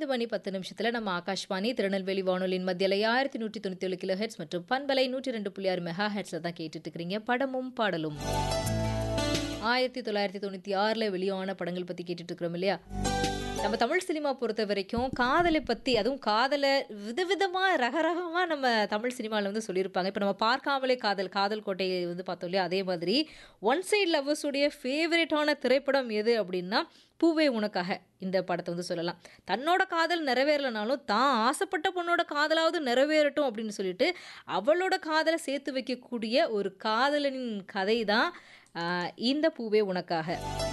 ஐந்து மணி பத்து நிமிஷத்துல நம்ம ஆகாஷ்வாணி திருநெல்வேலி வானொலியின் மத்தியில ஆயிரத்தி நூற்றி தொண்ணூத்தி ஏழு கிலோ ஹெட்ஸ் மற்றும் பண்பலை நூற்றி ரெண்டு புள்ளி ஆறு மெகா ஹெட்ஸ்ல தான் கேட்டுட்டு இருக்கிறீங்க படமும் பாடலும் ஆயிரத்தி தொள்ளாயிரத்தி தொண்ணூற்றி ஆறில் வெளியான படங்கள் பற்றி கேட்டுட்டு இருக்கிறோம் இல்லையா நம்ம தமிழ் சினிமா பொறுத்த வரைக்கும் காதலை பற்றி அதுவும் காதலை விதவிதமாக ரகரகமாக நம்ம தமிழ் சினிமாவில் வந்து சொல்லியிருப்பாங்க இப்போ நம்ம பார்க்காமலே காதல் காதல் கோட்டையை வந்து பார்த்தோம் இல்லையா அதே மாதிரி ஒன் சைட் லவ்வர்ஸுடைய ஃபேவரட்டான திரைப்படம் எது அப்படின்னா பூவே உனக்காக இந்த படத்தை வந்து சொல்லலாம் தன்னோட காதல் நிறைவேறலைனாலும் தான் ஆசைப்பட்ட பொண்ணோட காதலாவது நிறைவேறட்டும் அப்படின்னு சொல்லிட்டு அவளோட காதலை சேர்த்து வைக்கக்கூடிய ஒரு காதலனின் கதை தான் ஆஹ், இந்த பூவே உனக்காக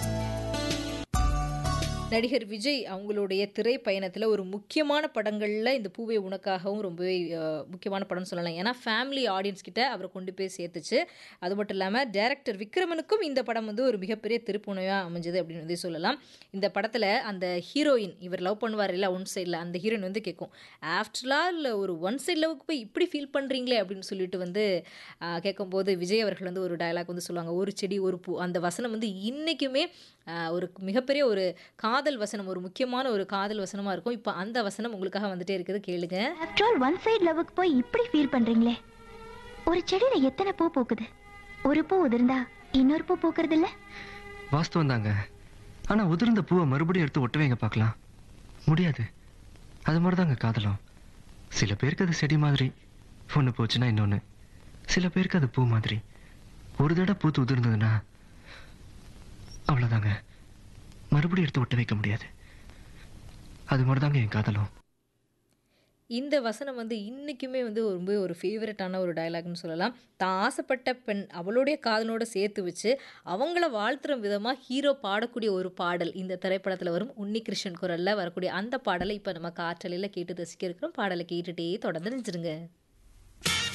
நடிகர் விஜய் அவங்களுடைய திரைப்பயணத்தில் ஒரு முக்கியமான படங்களில் இந்த பூவே உனக்காகவும் ரொம்பவே அஹ், முக்கியமான படம்னு சொல்லலாம் ஏன்னா ஃபேமிலி ஆடியன்ஸ் கிட்ட அவரை கொண்டு போய் சேர்த்துச்சு அது மட்டும் இல்லாமல் டைரக்டர் விக்ரமனுக்கும் இந்த படம் வந்து ஒரு மிகப்பெரிய திருப்புணையாக அமைஞ்சது அப்படின்னு வந்து சொல்லலாம் இந்த படத்தில் அந்த ஹீரோயின் இவர் லவ் பண்ணுவார் இல்லை ஒன் சைடில் அந்த ஹீரோயின் வந்து கேட்கும் ஆஃப்டர்லாக இல்லை ஒரு ஒன் சைட் லவ்க்கு போய் இப்படி ஃபீல் பண்ணுறீங்களே அப்படின்னு சொல்லிட்டு வந்து ஆஹ், கேட்கும்போது விஜய் அவர்கள் வந்து ஒரு டயலாக் வந்து சொல்லுவாங்க ஒரு செடி ஒரு பூ அந்த வசனம் வந்து இன்றைக்குமே ஒரு மிகப்பெரிய ஒரு காதல் வசனம் ஒரு முக்கியமான ஒரு காதல் வசனமாக இருக்கும் இப்போ அந்த வசனம் உங்களுக்காக வந்துட்டே இருக்குது கேளுங்க ஆஃப்டர் ஆல் ஒன் சைடு லவ்வுக்கு போய் இப்படி ஃபீல் பண்றீங்களே ஒரு செடியில எத்தனை பூ பூக்குது ஒரு பூ உதிர்ந்தா இன்னொரு பூ பூக்குறது இல்ல வாஸ்தவம் தாங்க ஆனா உதிர்ந்த பூவை மறுபடியும் எடுத்து ஒட்டவேங்க பார்க்கலாம் முடியாது அது மாதிரி தாங்க காதலும் சில பேருக்கு அது செடி மாதிரி ஒன்று போச்சுன்னா இன்னொன்று சில பேருக்கு அது பூ மாதிரி ஒரு தடவை பூத்து உதிர்ந்ததுன்னா அவ்வளோதாங்க மறுபடியும் எடுத்து ஒட்ட வைக்க முடியாது அது மாதிரி தாங்க என் காதலும் இந்த வசனம் வந்து இன்றைக்குமே வந்து ரொம்ப ஒரு ஃபேவரட்டான ஒரு டயலாக்னு சொல்லலாம் தான் ஆசைப்பட்ட பெண் அவளுடைய காதலோட சேர்த்து வச்சு அவங்கள வாழ்த்துற விதமாக ஹீரோ பாடக்கூடிய ஒரு பாடல் இந்த திரைப்படத்தில் வரும் உன்னிகிருஷ்ணன் குரலில் வரக்கூடிய அந்த பாடலை இப்போ நம்ம காற்றலையில் கேட்டு ரசிக்க இருக்கிறோம் பாடலை கேட்டுட்டே தொடர்ந்து நினைச்சிருங்க